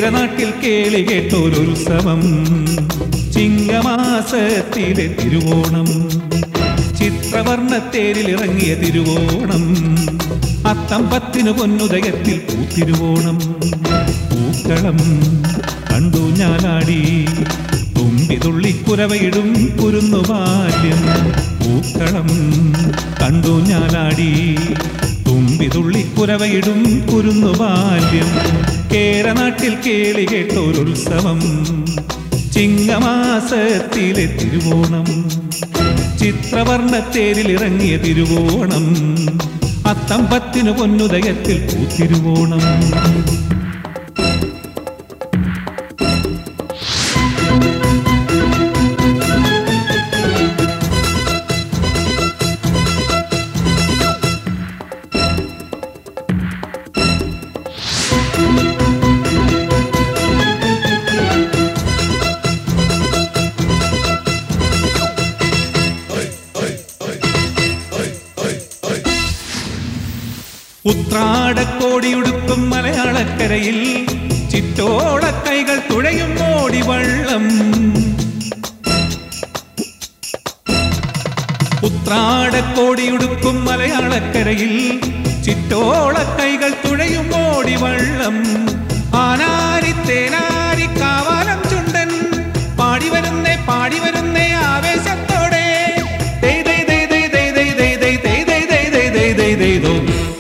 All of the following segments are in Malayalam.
കേരനാട്ടിൽ കേളി കേട്ടൊരുത്സവം ചിങ്ങമാസത്തിലെ തിരുവോണം ചിത്രവർണ്ണത്തേരിൽ ഇറങ്ങിയ തിരുവോണം അത്തമ്പത്തിന് പൊന്നുദയത്തിൽ പൂത്തിരുവോണം പൂക്കളം കണ്ടു ഞാനാടി തുമ്പി തുള്ളിക്കുരവയിടും കുരുന്നു ബാല്യം പൂക്കളം കണ്ടു ഞാനാടി തുമ്പി തുള്ളിക്കുരവയിടും കുരുന്നു ബാല്യം കേരനാട്ടിൽ കേളി കേട്ടൊരുത്സവം ചിങ്ങമാസത്തിലെ തിരുവോണം ചിത്രവർണ്ണത്തേരിൽ ഇറങ്ങിയ തിരുവോണം അത്തമ്പത്തിന് പൊന്നുദയത്തിൽ പൂത്തിരുവോണം ഉത്രാടക്കോടിയുടുക്കും മലയാളക്കരയിൽ ചിറ്റോള കൈകൾ തുഴയും ഓടി വള്ളം ഉത്രാടക്കോടിയുടുക്കും മലയാളക്കരയിൽ ചിറ്റോള കൈകൾ തുഴയും ഓടി വള്ളം ആനാരി തേനാരി കാവാലം ചുണ്ടൻ പാടി വരുന്നേ പാടി വരുന്നേ ആവേശത്തോടെ ദേ ദേ ദേ ദേ ദേ ദേ ദേ ദേ ദേ ദേ ദേ ദേ ദേ ദേ ദേ ദോ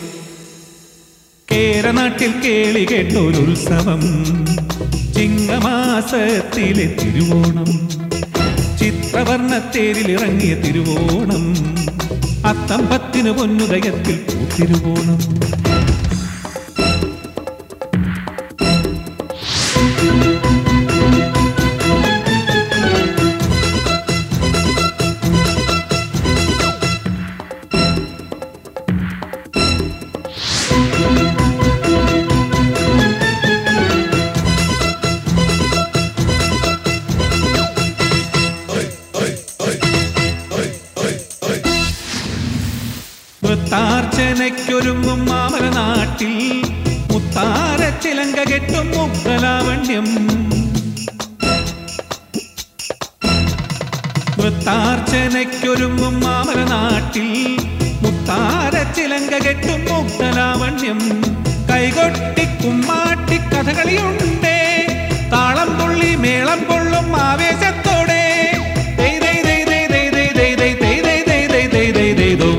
കേരനാട്ടിൽ കേളി കേട്ടൊരുത്സവം ചിങ്ങമാസത്തിലെ തിരുവോണം ചിത്രവർണ്ണത്തേരിൽ ഇറങ്ങിയ തിരുവോണം അത്തമ്പത്തിന് പൊന്നുദയത്തിൽ പൂത്തിരുവോണം വൃത്താർച്ചനയ്ക്കൊരുങ്ങും മാമല നാട്ടിൽ മുത്താര ചിലങ്ക കെട്ടും മുഗ്ധലാവണ്യം വൃത്താർച്ചനയ്ക്കൊരുങ്ങും മാമല നാട്ടിൽ മുത്താര ചിലങ്ക കെട്ടും മുഗ്ധലാവണ്യം കൈകൊട്ടി കുമ്മാട്ടി കഥകളിയുണ്ടേ താളം തുള്ളി മേളം കൊള്ളും ആവേശത്തോടെ ദൈ ദൈ ദൈ ദൈ ദൈ ദൈ ദൈ ദൈ ദൈ ദൈ ദൈ ദൈ ദൈ ദൈ ദൈ ദോ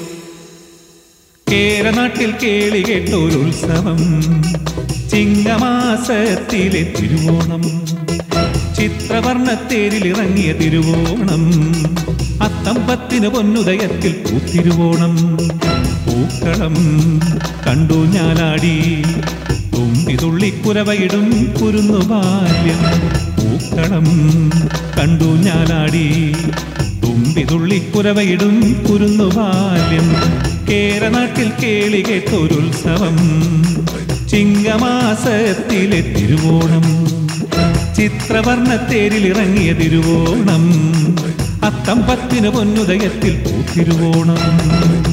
കേരനാട്ടിൽ കേളി കേട്ടൊരുത്സവം ചിങ്ങമാസത്തിലെ തിരുവോണം ചിത്രവർണ്ണത്തേരിൽ ഇറങ്ങിയ തിരുവോണം അത്തമ്പത്തിന് പൊന്നുദയത്തിൽ പൂത്തിരുവോണം പൂക്കളം കണ്ടു ഞാനാടി തുമ്പി തുള്ളിക്കുരവയിടും കുരുന്നു ബാല്യം പൂക്കളം കണ്ടു ഞാനാടി തുമ്പി തുള്ളിക്കുരവയിടും കുരുന്നു ബാല്യം കേരനാട്ടിൽ കേളി കേട്ടൊരുത്സവം ചിങ്ങമാസത്തിലെ തിരുവോണം ചിത്രവർണ്ണത്തേരിൽ ഇറങ്ങിയ തിരുവോണം അത്തമ്പത്തിന് പൊന്നുദയത്തിൽ പൂത്തിരുവോണം